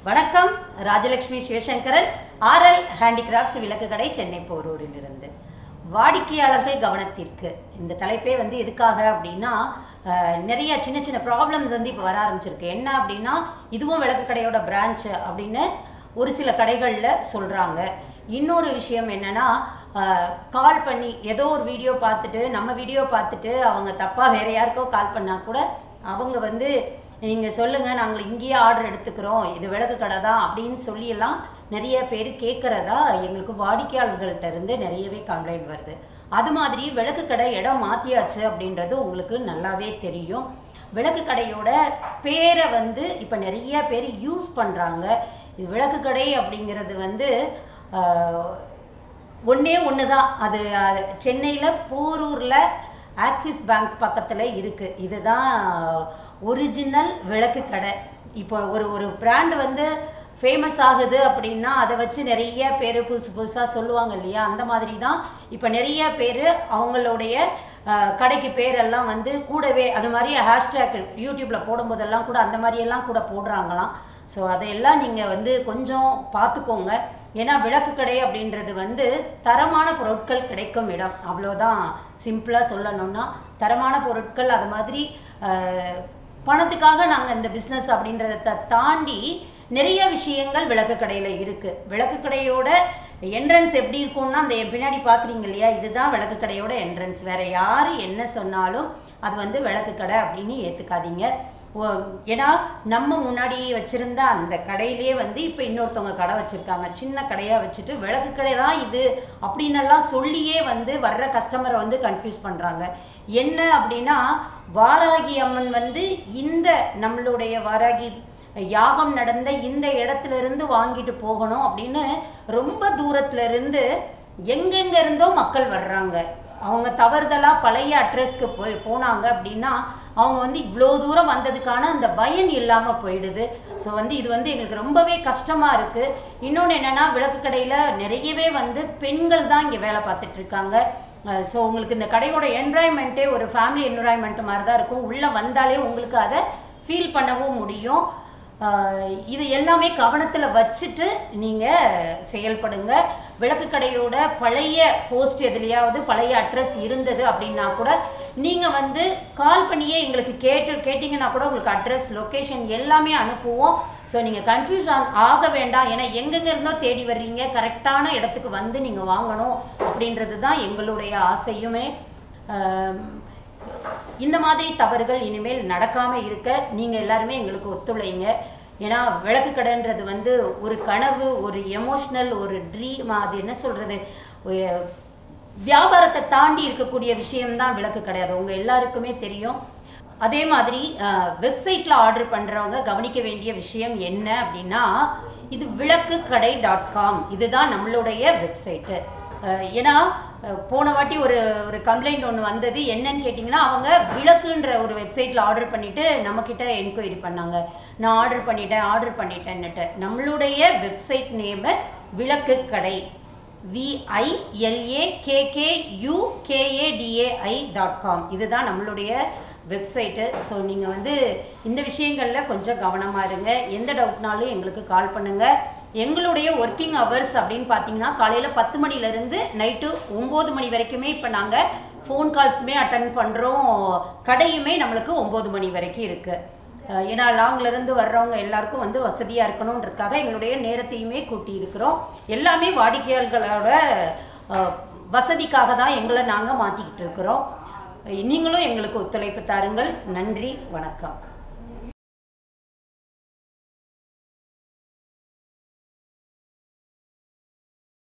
வணக்கம் Rajalakshmi Sivasankaran RL handicrafts விளக்கு கடை சென்னை போரூரிலிருந்து வாடிக்கையாளர்கள் கவனத்திற்கு இந்த தலைப்பே வந்து எதுக்காக அப்படின்னா அஹ், நிறைய சின்ன சின்ன ப்ராப்ளம்ஸ் வந்து இப்போ வர ஆரம்பிச்சிருக்கு என்ன அப்படின்னா இதுவும் விளக்கு கடையோட பிரான்ச் அப்படின்னு ஒரு சில கடைகளில் சொல்கிறாங்க இன்னொரு விஷயம் என்னன்னா கால் பண்ணி ஏதோ ஒரு வீடியோ பார்த்துட்டு நம்ம வீடியோ பார்த்துட்டு அவங்க தப்பாக வேற யாருக்கோ கால் பண்ணால் கூட அவங்க வந்து நீங்கள் சொல்லுங்கள் நாங்கள் இங்கேயே ஆர்டர் எடுத்துக்கிறோம் இது விளக்கு கடை தான் அப்படின்னு சொல்லியெல்லாம் நிறைய பேர் கேட்குறதா எங்களுக்கு வாடிக்கையாளர்கள்ட்ட இருந்து நிறையவே கம்ப்ளைண்ட் வருது அது மாதிரி விளக்கு கடை இடம் மாற்றியாச்சு அப்படின்றது உங்களுக்கு நல்லாவே தெரியும் விளக்கு கடையோட பேரை வந்து இப்போ நிறைய பேர் யூஸ் பண்ணுறாங்க இது விளக்கு கடை அப்படிங்கிறது வந்து ஆஹ், ஒண்ணே ஒன்று தான் அது சென்னையில் போரூரில் ஆக்சிஸ் பேங்க் பக்கத்தில் இருக்குது இதுதான் ஒரிஜினல் விளக்கு கடை இப்போ ஒரு ஒரு பிராண்ட் வந்து ஃபேமஸ் ஆகுது அப்படின்னா அதை வச்சு நிறைய பேர் புதுசு புதுசாக சொல்லுவாங்க இல்லையா அந்த மாதிரி தான் இப்போ நிறைய பேர் அவங்களுடைய அஹ், கடைக்கு பேரெல்லாம் வந்து கூடவே அது மாதிரி ஹேஷ்டேக் யூடியூப்பில் போடும்போதெல்லாம் கூட அந்த மாதிரியெல்லாம் கூட போடுறாங்களாம் ஸோ அதையெல்லாம் நீங்கள் வந்து கொஞ்சம் பார்த்துக்கோங்க ஏன்னா விளக்கு கடை அப்படின்றது வந்து தரமான பொருட்கள் கிடைக்கும் இடம் அவ்வளோதான் சிம்பிளாக சொல்லணும்னா தரமான பொருட்கள் அது மாதிரி அஹ், பணத்துக்காக நாங்கள் இந்த பிஸ்னஸ் அப்படின்றத த- தாண்டி நிறைய விஷயங்கள் விளக்கு கடையில் இருக்குது விளக்கு கடையோட என்ட்ரன்ஸ் எப்படி இருக்கும்னா அந்த பின்னாடி பார்க்குறீங்க இல்லையா இதுதான் விளக்கு கடையோட என்ட்ரன்ஸ் வேறு யார் என்ன சொன்னாலும் அது வந்து விளக்கு கடை அப்படின்னு ஏற்றுக்காதீங்க ஓ- ஏன்னா நம்ம முன்னாடி வச்சுருந்த அந்த கடையிலே வந்து இப்போ இன்னொருத்தவங்க கடை வச்சுருக்காங்க சின்ன கடையாக வச்சுட்டு விளக்கு கடை தான் இது அப்படின்னெல்லாம் சொல்லியே வந்து வர்ற கஸ்டமரை வந்து கன்ஃபியூஸ் பண்ணுறாங்க என்ன அப்படின்னா வாராகி அம்மன் வந்து இந்த நம்மளுடைய வாராகி யாகம் நடந்த இந்த இடத்துல இருந்து வாங்கிட்டு போகணும் அப்படின்னு ரொம்ப தூரத்துல இருந்து எங்கெங்க இருந்தோ மக்கள் வர்றாங்க அவங்க தவறுதலாக பழைய அட்ரஸ்க்கு போய் போனாங்க அப்படின்னா அவங்க வந்து இவ்வளோ தூரம் வந்ததுக்கான அந்த பயன் இல்லாமல் போயிடுது ஸோ வந்து இது வந்து எங்களுக்கு ரொம்பவே கஷ்டமாக இருக்குது இன்னொன்று என்னென்னா விளக்கு கடையில் நிறையவே வந்து பெண்கள் தான் இங்கே வேலை பார்த்துட்டு இருக்காங்க ஸோ உங்களுக்கு இந்த கடையோட என்வாயன்மெண்ட்டே ஒரு ஃபேமிலி என்வாயன்மெண்ட் மாதிரி தான் இருக்கும் உள்ளே வந்தாலே உங்களுக்கு அதை ஃபீல் பண்ணவும் முடியும் ஆஹ் இது எல்லாமே கவனத்தில் வச்சுட்டு நீங்கள் செயல்படுங்க விளக்கு கடையோட பழைய போஸ்ட் எதுலையாவது பழைய அட்ரஸ் இருந்தது அப்படின்னா கூட நீங்கள் வந்து கால் பண்ணியே எங்களுக்கு கேட்டு கேட்டிங்கன்னா கூட உங்களுக்கு அட்ரஸ் லொக்கேஷன் எல்லாமே அனுப்புவோம் ஸோ நீங்கள் கன்ஃபியூஸ் ஆக வேண்டாம் ஏன்னா எங்கெங்க இருந்தோ தேடி வர்றீங்க கரெக்டான இடத்துக்கு வந்து நீங்கள் வாங்கணும் அப்படின்றது தான் எங்களுடைய ஆசையுமே ஆம், இந்த மாதிரி தவறுகள் இனிமேல் நடக்காமல் இருக்க நீங்கள் எல்லாருமே எங்களுக்கு ஒத்துழைங்க ஏன்னா விளக்கு கடைன்றது வந்து ஒரு கனவு ஒரு எமோஷ்னல் ஒரு ட்ரீம் அது என்ன சொல்கிறது வியாபாரத்தை தாண்டி இருக்கக்கூடிய விஷயம்தான் விளக்கு கிடையாது உங்கள் எல்லாருக்குமே தெரியும் அதே மாதிரி வெப்சைட்டில் ஆர்டர் பண்ணுறவங்க கவனிக்க வேண்டிய விஷயம் என்ன அப்படின்னா இது விளக்கு கடை டாட் காம் இதுதான் நம்மளுடைய வெப்சைட்டு ஏன்னா அஹ், போன வாட்டி ஒரு ஒரு கம்ப்ளைண்ட் ஒன்று வந்தது என்னன்னு கேட்டிங்கன்னா அவங்க விளக்குன்ற ஒரு வெப்சைட்டில் ஆர்டர் பண்ணிவிட்டு நம்மக்கிட்ட என்கொயரி பண்ணாங்க நான் ஆர்டர் பண்ணிட்டேன் ஆர்டர் பண்ணிட்டேன்னுட்டு நம்மளுடைய வெப்சைட் நேமு விளக்கு கடை விஐஎல்ஏகேகேயூகேஏடிஏஐ டாட் காம் இதுதான் நம்மளுடைய வெப்சைட்டு ஸோ நீங்கள் வந்து இந்த விஷயங்களில் கொஞ்சம் கவனமாக இருங்க எந்த டவுட்னாலும் எங்களுக்கு கால் பண்ணுங்கள் எங்களுடைய ஒர்க்கிங் ஹவர்ஸ் அப்படின்னு பார்த்தீங்கன்னா காலையில் பத்து மணிலேருந்து நைட்டு ஒம்பது மணி வரைக்குமே இப்போ நாங்கள் ஃபோன் கால்ஸுமே அட்டன் பண்ணுறோம் கடையுமே நம்மளுக்கு ஒம்பது மணி வரைக்கும் இருக்குது அஹ் ஏன்னா லாங்ல இருந்து வர்றவங்க எல்லாருக்கும் வந்து வசதியாக இருக்கணுன்றதுக்காக எங்களுடைய நேரத்தையுமே கூட்டி இருக்கிறோம் எல்லாமே வாடிக்கையாளர்களோட அஹ், வசதிக்காக தான் எங்களை நாங்கள் மாற்றிக்கிட்டு இருக்கிறோம் நீங்களும் எங்களுக்கு ஒத்துழைப்பு தாருங்கள் நன்றி வணக்கம்